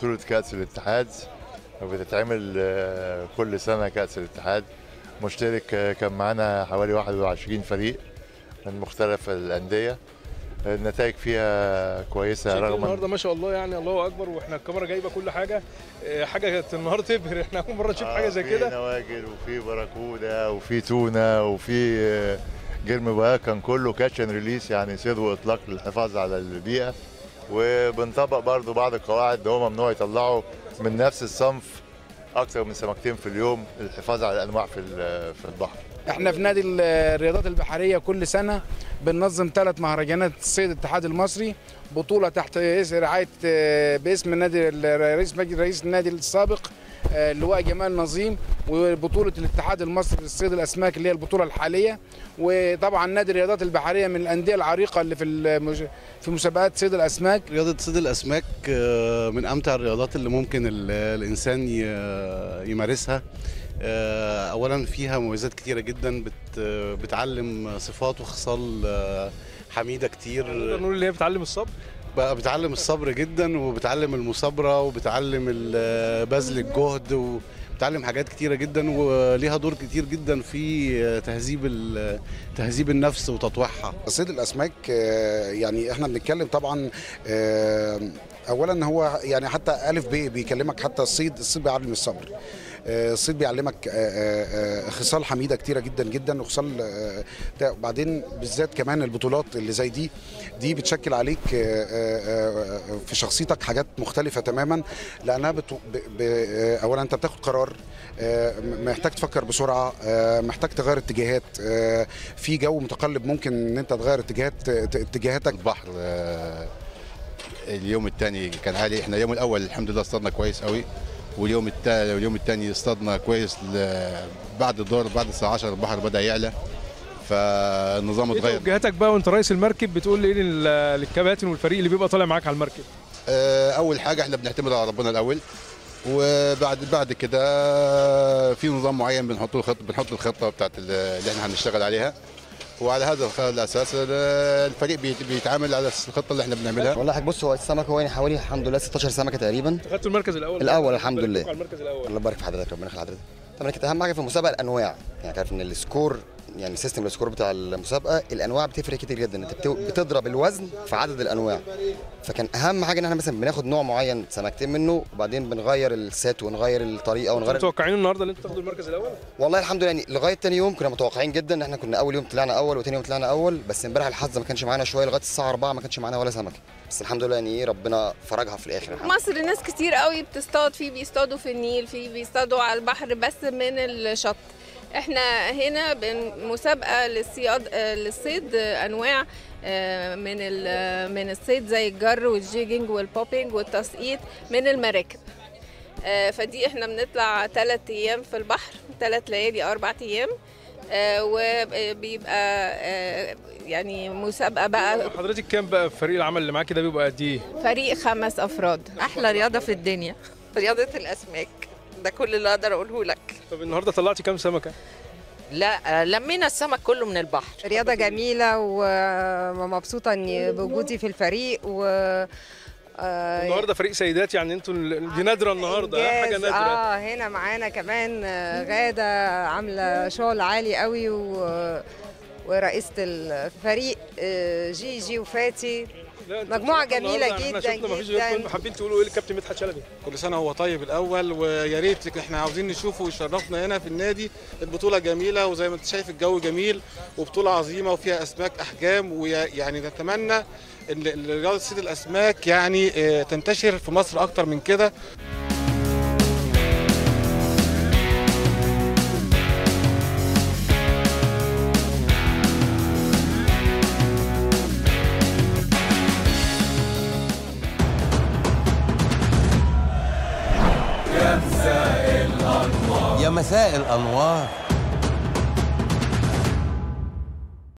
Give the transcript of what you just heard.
بطولة كأس الاتحاد وبتتعمل آه، كل سنة كأس الاتحاد مشترك آه، كان معانا حوالي 21 فريق من مختلف الأندية النتائج فيها كويسة شايفين رغم النهارده ما شاء الله يعني الله اكبر واحنا الكاميرا جايبه كل حاجه آه، حاجه كانت النهارده تبهر احنا اول مره نشوف حاجه زي في كده نواجل وفي براكودا وفي تونة وفي آه، جرم بقى كان كله كاتش اند ريليس يعني صيد واطلاق للحفاظ على البيئة وبنطبق برضو بعض القواعد ده هو ممنوع يطلعوا من نفس الصنف اكثر من سمكتين في اليوم للحفاظ على الانواع في ال- في البحر احنا في نادي الرياضات البحريه كل سنه بننظم ثلاث مهرجانات الصيد الاتحاد المصري بطوله تحت اس- رعايه آه، باسم النادي رئيس مجلس رئيس النادي السابق آه، اللواء جمال نظيم وبطوله الاتحاد المصري للصيد الاسماك اللي هي البطوله الحاليه وطبعا نادي الرياضات البحريه من الانديه العريقه اللي في المج- في مسابقات صيد الاسماك رياضة صيد الأسماك آه، من أمتع الرياضات اللي ممكن ال- الإنسان ي- يمارسها آه، أولا فيها مميزات كتيرة جدا بت- بتعلم صفات وخصال آه، حميدة نقدر كتير نقول اللي هي بتعلم الصبر بقى بتعلم الصبر جدا وبتعلم المثابرة وبتعلم ال- بذل الجهد وبتعلم حاجات كتيرة جدا وليها دور كتير جدا في تهذيب ال- تهذيب النفس وتطويعها صيد الاسماك آه، يعني احنا بنتكلم طبعا آه، اولا هو يعني حتى الف ب بيكلمك حتى الصيد الصيد بيعلم الصبر آه، الصيد بيعلمك آه، آه، آه، خصال حميده كتيره جدا جدا وخصال آه، ده وبعدين بالذات كمان البطولات اللي زي دي دي بتشكل عليك آه، آه، آه، في شخصيتك حاجات مختلفه تماما لانها بت... ب... ب... آه، اولا انت بتاخد قرار آه، محتاج تفكر بسرعه آه، محتاج تغير اتجاهات آه، في جو متقلب ممكن ان انت تغير اتجاهات اتجاهاتك البحر آه، اليوم الثاني كان عالي احنا اليوم الاول الحمد لله اصطادنا كويس قوي واليوم الثاني واليوم الثاني اصطادنا كويس ل- بعد الدور بعد الساعه 10 البحر بدا يعلى فالنظام ايه اتغير توجيهاتك بقى وانت رئيس المركب بتقول ايه لل- للكباتن والفريق اللي بيبقى طالع معاك على المركب آه، اول حاجه احنا بنعتمد على ربنا الاول وبعد بعد كده في نظام معين بنحط الخط بنحط الخطه بتاعت ال- اللي احنا هنشتغل عليها وعلى هذا الخ- الاساس ال- الفريق بيت- بيتعامل على أساس الخطه اللي احنا بنعملها والله حضرتك بص هو السمك هو يعني حوالي الحمد لله 16 سمكه تقريبا خدتوا المركز الاول الأول الحمد بارك لله. لكم على المركز الاول الله يبارك في حضرتك ربنا يخلي حضرتك طبعا كانت اهم حاجه في المسابقه الانواع يعني تعرف ان السكور يعني سيستم السكور بتاع المسابقه الانواع بتفرق كتير جدا انت بتو- بتضرب الوزن في عدد الانواع فكان اهم حاجه ان احنا مثلا بناخد نوع معين سمكتين منه وبعدين بنغير السيت ونغير الطريقه انتوا ونغير متوقعين النهارده ان انتوا تاخدوا المركز الاول والله الحمد لله يعني لغايه تاني يوم كنا متوقعين جدا ان احنا كنا اول يوم طلعنا اول وتاني يوم طلعنا اول بس امبارح الحظ ما كانش معانا شويه لغايه الساعه 4 ما كانش معانا ولا سمكه بس الحمد لله يعني ايه ربنا فرجها في الاخر الحمد لله. مصر ناس كتير قوي بتصطاد في بيصطادوا في النيل في بيصطادوا على البحر بس من الشط احنا هنا بن- مسابقه للصياد آه، للصيد آه، انواع آه، من ال- من الصيد زي الجر والجيجنج والبوبينج والتسقيط من المراكب آه، فدي احنا بنطلع ثلاث ايام في البحر ثلاث ليالي اربع ايام آه، وبيبقى آه، يعني مسابقه بقى حضرتك كام بقى فريق العمل اللي معاك ده بيبقى قد ايه فريق خمس افراد احلى رياضه في الدنيا رياضه الاسماك ده كل اللي اقدر اقوله لك طب النهارده طلعتي كام سمكه لا لمينا السمك كله من البحر رياضة جميلة ومبسوطة اني بوجودي في الفريق و آه، النهارده فريق سيدات يعني انتوا ال- دي نادره النهارده آه، حاجه إنجاز. نادره اه هنا معانا كمان آه، غادة عاملة شغل عالي قوي و... ورئيسة الفريق آه، جيجي وفاتي لا، انتوا مجموعة بصراحة جميلة النهاردة احنا جدا شفنا مفيش جدا. غيركم حابين تقولوا ايه للكابتن مدحت شلبي كل سنه هو طيب الاول ويا ريت احنا عاوزين نشوفه ويشرفنا هنا في النادي البطوله جميله وزي ما انت شايف الجو جميل وبطوله عظيمه وفيها اسماك احجام ويعني نتمنى ان إن رياضه صيد الاسماك يعني آه، تنتشر في مصر اكتر من كده يا مساء الأنوار